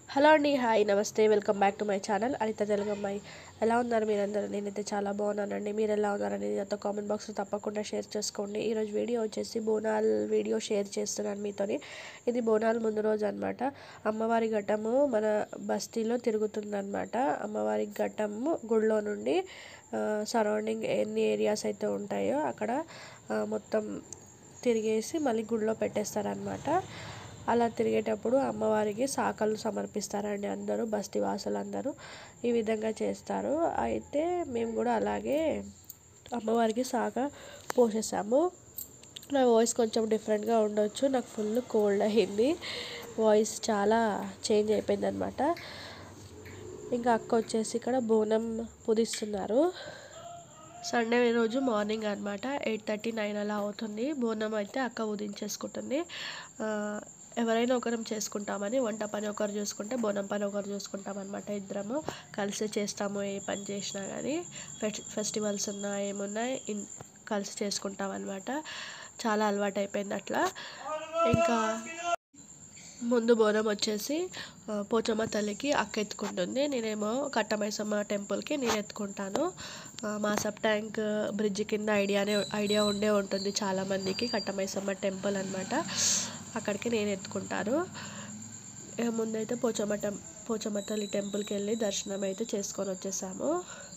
hello అండి hi నమస్తే welcome back to my channel Anitha తెలుగమ్మాయి ఎలా ఉన్నారు మీరందరూ నేనైతే చాలా బాగున్నానండి మీరు ఎలా ఉన్నారనేది నాతో కామెంట్ బాక్స్లో తప్పకుండా షేర్ చేసుకోండి ఈరోజు వీడియో వచ్చేసి బోనాల్ వీడియో షేర్ చేస్తున్నాను మీతోని ఇది బోనాల్ ముందు రోజు అనమాట అమ్మవారి ఘట్టము మన బస్తీలో తిరుగుతుందన్నమాట అమ్మవారి ఘట్టము గుడిలో నుండి సరౌండింగ్ ఎన్ని ఏరియాస్ అయితే ఉంటాయో అక్కడ ఆ, మొత్తం తిరిగేసి మళ్ళీ గుడిలో పెట్టేస్తారనమాట అలా తిరిగేటప్పుడు అమ్మవారికి శాఖలు సమర్పిస్తారండి అందరూ బస్తీ వాసులందరూ ఈ విధంగా చేస్తారు అయితే మేము కూడా అలాగే అమ్మవారికి శాఖ పోసేసాము నా వాయిస్ కొంచెం డిఫరెంట్గా ఉండొచ్చు నాకు ఫుల్ కోల్డ్ అయింది వాయిస్ చాలా చేంజ్ అయిపోయింది అనమాట ఇంకా అక్క వచ్చేసి ఇక్కడ బోనం పుదిస్తున్నారు సండే రోజు మార్నింగ్ అనమాట ఎయిట్ థర్టీ నైన్ అలా అవుతుంది బోనం అయితే అక్క ఉదించేసుకుంటుంది ఆ, ఎవరైనా ఒకరం చేసుకుంటామని వంట పని ఒకరు చూసుకుంటే బోనం పని ఒకరు చూసుకుంటాం అనమాట ఇద్దరము కలిసి చేస్తాము ఏ పని చేసినా కానీ ఫెస్ట్ ఫెస్టివల్స్ ఉన్నా ఏమున్నా ఇన్ కలిసి చేసుకుంటాం అనమాట చాలా అలవాటు అయిపోయింది అట్లా ఇంకా ముందు బోనం వచ్చేసి ఆ, పోచమ్మ తల్లికి అక్క ఎత్తుకుంటుంది నేనేమో కట్టమైసమ్మ టెంపుల్కి నేను ఎత్తుకుంటాను ఆ, మా సబ్ ట్యాంక్ బ్రిడ్జ్ కింద ఐడియానే ఐడియా ఉండే ఉంటుంది చాలామందికి కట్టమైసమ్మ టెంపుల్ అనమాట అక్కడికి నేను ఎత్తుకుంటాను ఇక ముందైతే పోచమ్మ టెం పోచమ్మ తల్లి టెంపుల్కి వెళ్ళి దర్శనం అయితే చేసుకొని వచ్చేసాము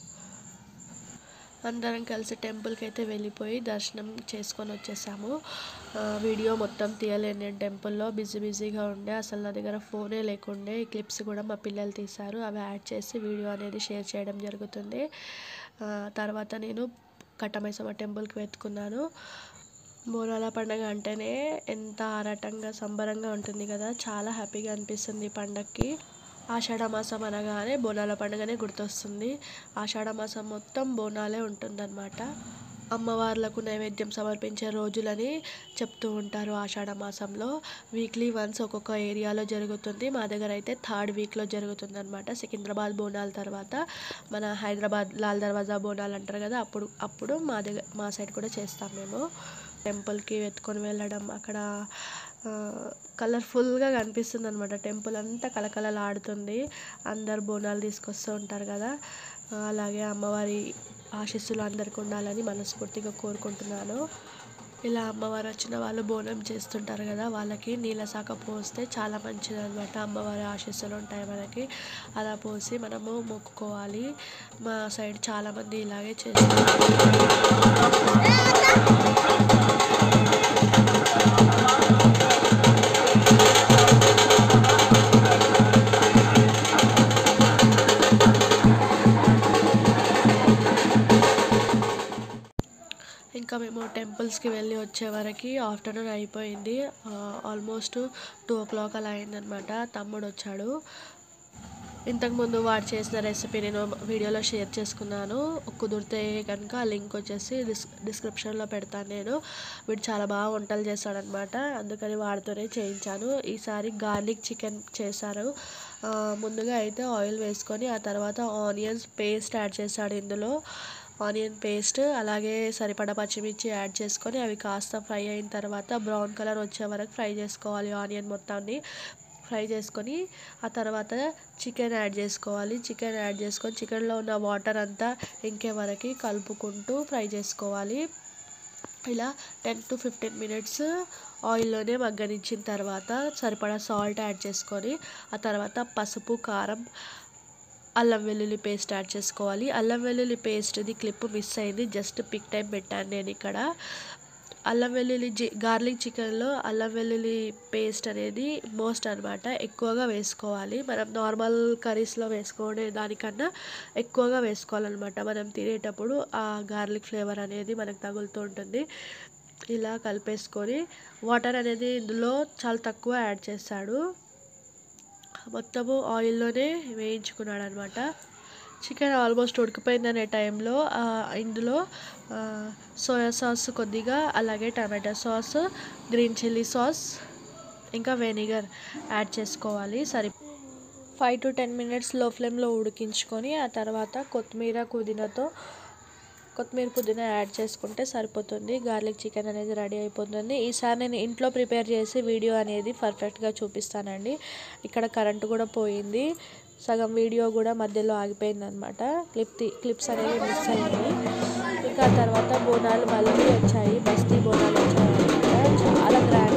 అందరం కలిసి టెంపుల్కి అయితే వెళ్ళిపోయి దర్శనం చేసుకొని వచ్చేసాము ఆ, వీడియో మొత్తం తీయలేను నేను టెంపుల్లో బిజీ బిజీగా ఉండే అసలు నా దగ్గర ఫోనే లేకుండే ఈ క్లిప్స్ కూడా మా పిల్లలు తీశారు అవి యాడ్ చేసి వీడియో అనేది షేర్ చేయడం జరుగుతుంది ఆ, తర్వాత నేను కట్టమైసమ్మ టెంపుల్కి వెతుకున్నాను బోనాల పండగ అంటేనే ఎంత ఆరాటంగా సంబరంగా ఉంటుంది కదా చాలా హ్యాపీగా అనిపిస్తుంది ఈ పండగకి ఆషాఢ మాసం అనగానే బోనాల పండుగనే గుర్తొస్తుంది ఆషాఢ మాసం మొత్తం బోనాలే ఉంటుందన్నమాట అమ్మవార్లకు నైవేద్యం సమర్పించే రోజులని చెప్తూ ఉంటారు ఆషాఢ మాసంలో వీక్లీ వన్స్ ఒక్కొక్క ఏరియాలో జరుగుతుంది మా దగ్గర అయితే థర్డ్ వీక్లో జరుగుతుంది అనమాట సికింద్రాబాద్ బోనాల తర్వాత మన హైదరాబాద్ లాల్ దర్వాజా బోనాలు అంటారు కదా అప్పుడు అప్పుడు మా దగ్గర మా సైడ్ కూడా చేస్తాం మేము టెంపుల్కి ఎత్తుకొని వెళ్ళడం అక్కడ కలర్ఫుల్గా కనిపిస్తుంది అనమాట టెంపుల్ అంతా కలకలలాడుతుంది అందరు బోనాలు తీసుకొస్తూ ఉంటారు కదా ఆ, అలాగే అమ్మవారి ఆశీస్సులు అందరికి ఉండాలని మనస్ఫూర్తిగా కోరుకుంటున్నాను ఇలా అమ్మవారు వచ్చిన వాళ్ళు బోనం చేస్తుంటారు కదా వాళ్ళకి నీళ్ళ శాఖ పోస్తే చాలా మంచిది అనమాట అమ్మవారి ఆశీస్సులు ఉంటాయి మనకి అలా పోసి మనము మొక్కుకోవాలి మా సైడ్ చాలామంది ఇలాగే చేస్తారు ఇంకా మేము టెంపుల్స్కి వెళ్ళి వచ్చే వరకు ఆఫ్టర్నూన్ అయిపోయింది ఆల్మోస్ట్ టూ ఓ క్లాక్ అలా అయిందనమాట తమ్ముడు వచ్చాడు ఇంతకుముందు వాడు చేసిన రెసిపీ నేను వీడియోలో షేర్ చేసుకున్నాను కుదిరితే కనుక ఆ లింక్ వచ్చేసి డిస్ డిస్క్రిప్షన్లో పెడతాను నేను వీడు చాలా బాగా వంటలు చేస్తాడనమాట అందుకని వాడితోనే చేయించాను ఈసారి గార్లిక్ చికెన్ చేశారు ఆ, ముందుగా అయితే ఆయిల్ వేసుకొని ఆ తర్వాత ఆనియన్స్ పేస్ట్ యాడ్ చేశాడు ఇందులో ఆనియన్ పేస్ట్ అలాగే సరిపడా పచ్చిమిర్చి యాడ్ చేసుకొని అవి కాస్త ఫ్రై అయిన తర్వాత బ్రౌన్ కలర్ వచ్చే వరకు ఫ్రై చేసుకోవాలి ఆనియన్ మొత్తాన్ని ఫ్రై చేసుకొని ఆ తర్వాత చికెన్ యాడ్ చేసుకోవాలి చికెన్ యాడ్ చేసుకొని చికెన్లో ఉన్న వాటర్ అంతా ఇంకే వరకు కలుపుకుంటూ ఫ్రై చేసుకోవాలి ఇలా టెన్ టు ఫిఫ్టీన్ మినిట్స్ ఆయిల్లోనే మగ్గనించిన తర్వాత సరిపడా సాల్ట్ యాడ్ చేసుకొని ఆ తర్వాత పసుపు కారం అల్లం వెల్లుల్లి పేస్ట్ యాడ్ చేసుకోవాలి అల్లం వెల్లుల్లి పేస్ట్ది క్లిప్ మిస్ అయింది జస్ట్ పిక్ టైం పెట్టాను నేను ఇక్కడ అల్లం వెల్లుల్లి జి గార్లిక్ చికెన్లో అల్లం వెల్లుల్లి పేస్ట్ అనేది మోస్ట్ అనమాట ఎక్కువగా వేసుకోవాలి మనం నార్మల్ కర్రీస్లో వేసుకునే దానికన్నా ఎక్కువగా వేసుకోవాలన్నమాట మనం తినేటప్పుడు ఆ గార్లిక్ ఫ్లేవర్ అనేది మనకు తగులుతూ ఉంటుంది ఇలా కలిపేసుకొని వాటర్ అనేది ఇందులో చాలా తక్కువ యాడ్ చేస్తాడు మొత్తము ఆయిల్లోనే వేయించుకున్నాడు అనమాట చికెన్ ఆల్మోస్ట్ ఉడికిపోయిందనే టైంలో ఆ, ఇందులో ఆ, సోయా సాస్ కొద్దిగా అలాగే tomato sauce green chilli sauce ఇంకా వెనిగర్ యాడ్ చేసుకోవాలి సరి ఫైవ్ టు టెన్ మినిట్స్ లో ఫ్లేమ్లో ఉడికించుకొని ఆ తర్వాత కొత్తిమీర పుదీనాతో కొత్తిమీర పుదీనా యాడ్ చేసుకుంటే సరిపోతుంది గార్లిక్ చికెన్ అనేది రెడీ అయిపోతుంది ఈసారి నేను ఇంట్లో ప్రిపేర్ చేసి వీడియో అనేది పర్ఫెక్ట్గా చూపిస్తానండి ఇక్కడ కరెంటు కూడా పోయింది సగం వీడియో కూడా మధ్యలో ఆగిపోయింది అనమాట క్లిప్ క్లిప్స్ అనేవి మిస్ అయ్యాయి ఇంకా తర్వాత బోనాలు మళ్ళీ వచ్చాయి బస్తీ బోనాలు వచ్చాయి అనమాట చాలా గ్రాండ్